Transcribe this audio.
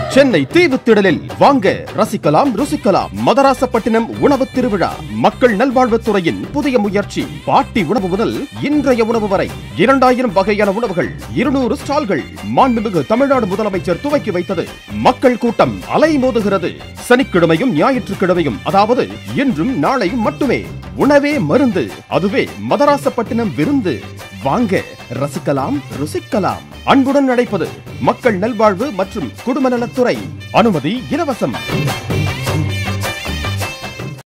சென்னை தீவுத்திடலில் வாங்க ரசிக்கலாம் ருசிக்கலாம் மதராசப்பட்டினம் உணவு திருவிழா மக்கள் நல்வாழ்வுத்துறையின் புதிய முயற்சி பாட்டி உணவு முதல் இன்றைய உணவு வரை இரண்டாயிரம் வகையான உணவுகள் இருநூறு ஸ்டால்கள் மாண்புமிகு தமிழ்நாடு முதலமைச்சர் துவக்கி வைத்தது மக்கள் கூட்டம் அலைமோதுகிறது சனிக்கிழமையும் ஞாயிற்றுக்கிழமையும் அதாவது இன்றும் நாளை மட்டுமே உணவே மருந்து அதுவே மதராசப்பட்டினம் விருந்து வாங்க ரசிக்கலாம் ருசிக்கலாம் அன்புடன் அழைப்பது மக்கள் நல்வாழ்வு மற்றும் குடும்ப நலத்துறை அனுமதி இலவசம்